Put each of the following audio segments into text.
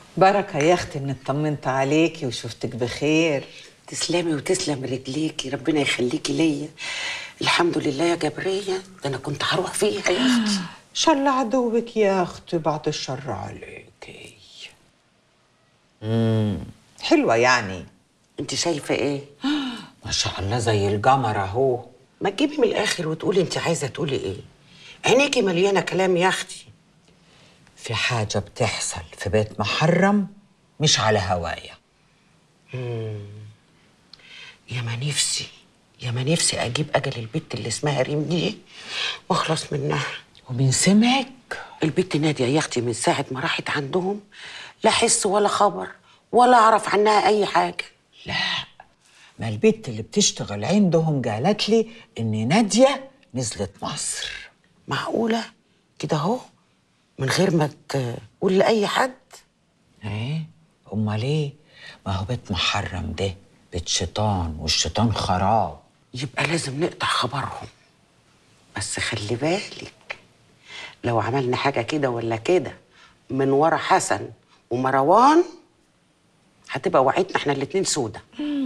بركة يا أختي إن اطمنت عليكي وشفتك بخير تسلمي وتسلم رجليكي ربنا يخليكي ليا الحمد لله يا جبرية ده أنا كنت هروح فيها يا أختي شل عدوك يا أختي بعد الشر عليكي امم حلوة يعني أنت شايفة إيه؟ ما شاء الله زي القمر أهو ما تجيبي من الآخر وتقولي أنت عايزة تقولي إيه؟ عينيكي مليانة كلام يا أختي في حاجة بتحصل في بيت محرم مش على هوايا يا ما نفسي يا ما نفسي أجيب أجل البت اللي اسمها ريم دي وأخلص منها ومين سمعك البت نادية يا أختي من ساعة ما راحت عندهم لا حس ولا خبر ولا أعرف عنها أي حاجة لا ما البت اللي بتشتغل عندهم قالت لي إن نادية نزلت مصر معقولة كده أهو من غير ما تقول لأي حد ايه امال ايه ما هو بيت محرم ده بيت شيطان والشيطان خراب يبقى لازم نقطع خبرهم بس خلي بالك لو عملنا حاجة كده ولا كده من ورا حسن ومروان هتبقى وعيتنا احنا الاتنين سودة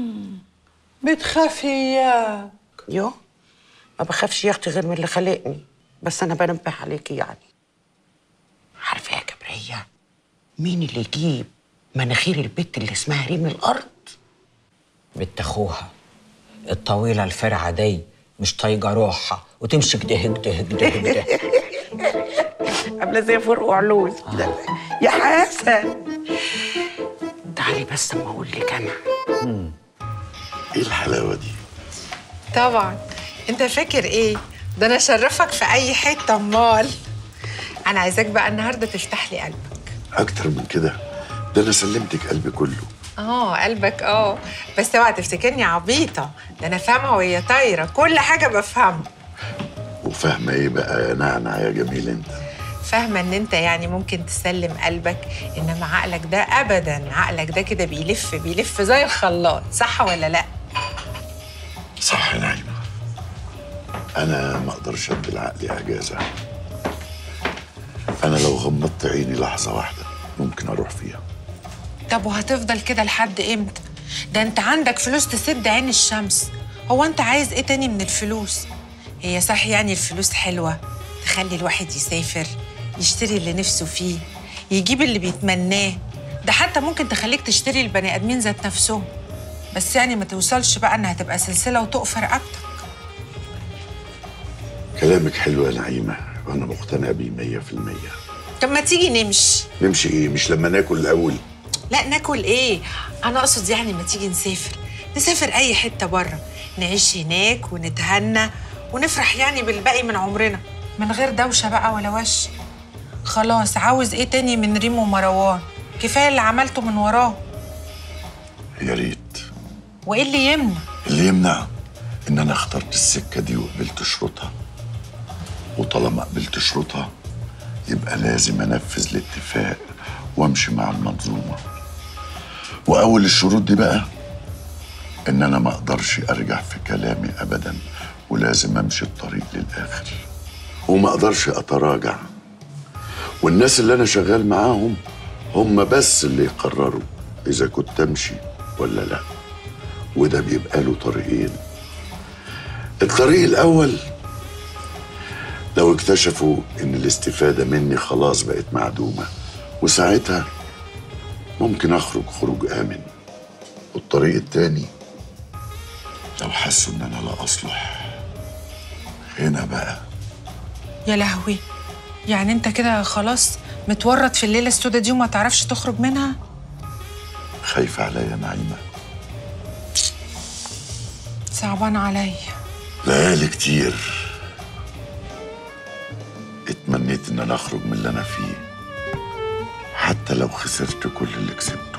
بتخافي يا يو ما بخافش يا اختي غير من اللي خلقني بس انا بنبه عليكي يعني عارفه يا جبريه مين اللي يجيب مناخير البت اللي اسمها ريم الارض بنت اخوها الطويله الفرعه دي مش طايقه روحها وتمشي كده كده كده كده عامله زي فرق علوز كده يا حسن تعالي بس اما اقول لك انا ايه الحلاوه دي طبعا انت فاكر ايه ده انا اشرفك في اي حته امال انا عايزاك بقى النهارده تفتح لي قلبك اكتر من كده ده انا سلمتك قلبي كله اه قلبك اه بس اوعى تفتكرني عبيطه ده انا فاهمه وهي طايره كل حاجه بفهمها وفاهمه ايه بقى يا نعنع يا جميل انت فاهمه ان انت يعني ممكن تسلم قلبك انما عقلك ده ابدا عقلك ده كده بيلف بيلف زي الخلاط صح ولا لا صح يا نعيمه انا ما اقدرش ادي لعقلي اجازه انا لو غمضت عيني لحظه واحده ممكن اروح فيها طب وهتفضل كده لحد امتى ده انت عندك فلوس تسد عين الشمس هو انت عايز ايه تاني من الفلوس هي صح يعني الفلوس حلوه تخلي الواحد يسافر يشتري اللي نفسه فيه يجيب اللي بيتمناه ده حتى ممكن تخليك تشتري البني ادمين ذات نفسهم بس يعني ما توصلش بقى انها تبقى سلسله وتقف رقبتك كلامك حلو يا نعيمه وانا مقتنع بيه مية في المية طب ما تيجي نمشي نمشي ايه مش لما ناكل الاول لا ناكل ايه انا اقصد يعني ما تيجي نسافر نسافر اي حته بره نعيش هناك ونتهنى ونفرح يعني بالباقي من عمرنا من غير دوشه بقى ولا وش خلاص عاوز ايه تاني من ريم ومروان كفايه اللي عملته من وراه يا ريت وايه اللي يمنع اللي يمنع ان انا اخترت السكه دي وقبلت شروطها وطالما قبلت شروطها يبقى لازم انفذ الاتفاق وامشي مع المنظومه واول الشروط دي بقى ان انا ما اقدرش ارجع في كلامي ابدا ولازم امشي الطريق للاخر وما اقدرش اتراجع والناس اللي انا شغال معاهم هم بس اللي يقرروا اذا كنت امشي ولا لا وده بيبقى له طريقين الطريق الاول لو اكتشفوا ان الاستفاده مني خلاص بقت معدومه وساعتها ممكن اخرج خروج امن والطريق التاني لو حسوا ان انا لا اصلح هنا بقى يا لهوي يعني انت كده خلاص متورط في الليله السوداء دي وما تعرفش تخرج منها خايفه عليا نعيمه صعبان عليا ليالي كتير اتمنيت ان انا اخرج من اللي انا فيه حتى لو خسرت كل اللي كسبته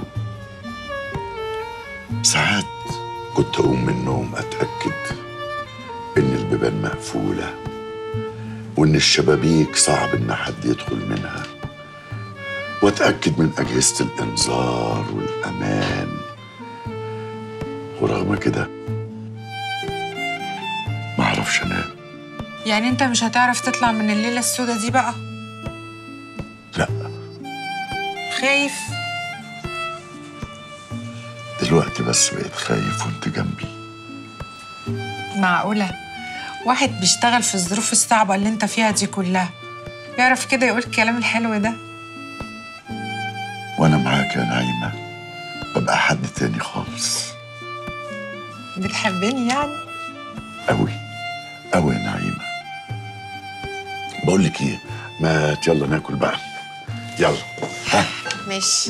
ساعات كنت اقوم من النوم اتاكد ان البيبان مقفوله وان الشبابيك صعب ان حد يدخل منها واتاكد من اجهزه الانذار والامان ورغم كده ما اعرفش انام يعني انت مش هتعرف تطلع من الليله السوداء دي بقى لا خايف دلوقتي بس بقيت خايف وانت جنبي معقولة واحد بيشتغل في الظروف الصعبة اللي انت فيها دي كلها يعرف كده يقول الكلام الحلو ده وانا معاك يا نعيمة ببقى حد تاني خالص بتحبني يعني قوي قوي يا نعيمة بقول لك ايه ما يلا ناكل بقى يلا ها ماشي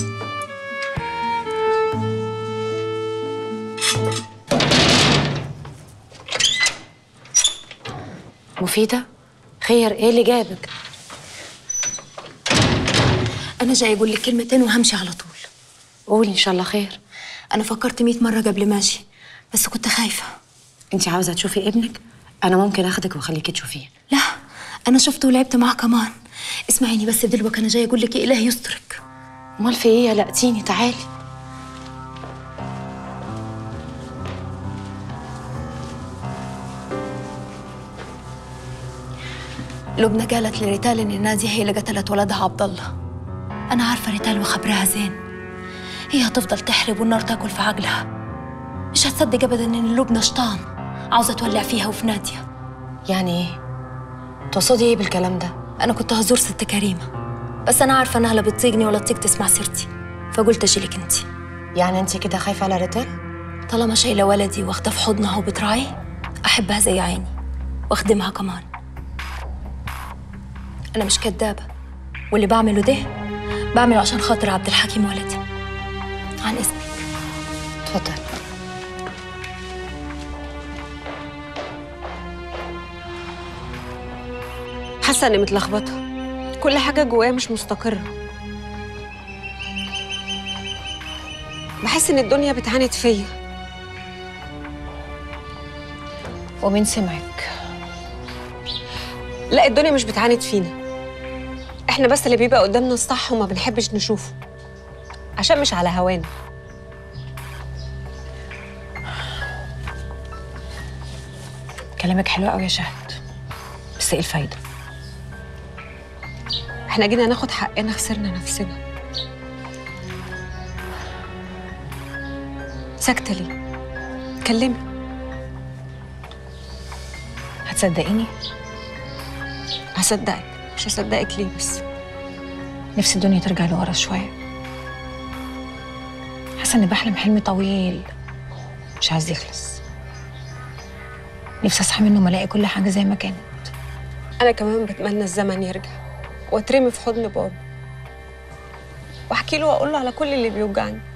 مفيدة خير ايه اللي جابك أنا جاي أقول لك كلمتين وهمشي على طول قولي ان شاء الله خير أنا فكرت مئة مرة قبل ما أجي بس كنت خايفة انت عاوزة تشوفي ابنك انا ممكن اخدك واخليكي تشوفيه لا أنا شفته ولعبت معاه كمان اسمعيني بس دلوقتي أنا جاي أقول لك إله يسترك امال في ايه قلقتيني تعالي لبنى قالت لريتال إن نادية هي اللي قتلت ولدها عبد الله أنا عارفة ريتال وخبرها زين هي هتفضل تحرب والنار تاكل في عقلها مش هتصدق أبدا إن لبنى شطان عاوزة تولع فيها وفي نادية يعني ايه تقصدي ايه بالكلام ده أنا كنت هزور ست كريمة بس أنا عارفة إنها لا بتطيقني ولا تطيق تسمع سيرتي فقلت أجيلك أنتي يعني انت كده خايفة على ريتال طالما شايلة ولدي واخدة في حضنها وبتراعيه أحبها زي عيني واخدمها كمان أنا مش كدابة واللي بعمله ده بعمله عشان خاطر عبد الحكيم ولدي عن إذنك اتفضل حاسه اني متلخبطه كل حاجه جوايا مش مستقره بحس ان الدنيا بتعاند فيا ومين سمعك لا الدنيا مش بتعاند فينا احنا بس اللي بيبقى قدامنا الصح وما بنحبش نشوفه عشان مش على هوانا كلامك حلو قوي يا شهد بس ايه الفايدة احنا جينا ناخد حقنا خسرنا نفسنا ساكته ليه كلمي هتصدقيني هصدقك مش هصدقك ليه بس نفسي الدنيا ترجع لورا شوية حاسة إني بحلم حلم طويل مش عايز يخلص نفسي أصحى منه ما ألاقي كل حاجة زي ما كانت انا كمان بتمنى الزمن يرجع واترمي في حضن بابا واحكي له واقول له على كل اللي بيوجعني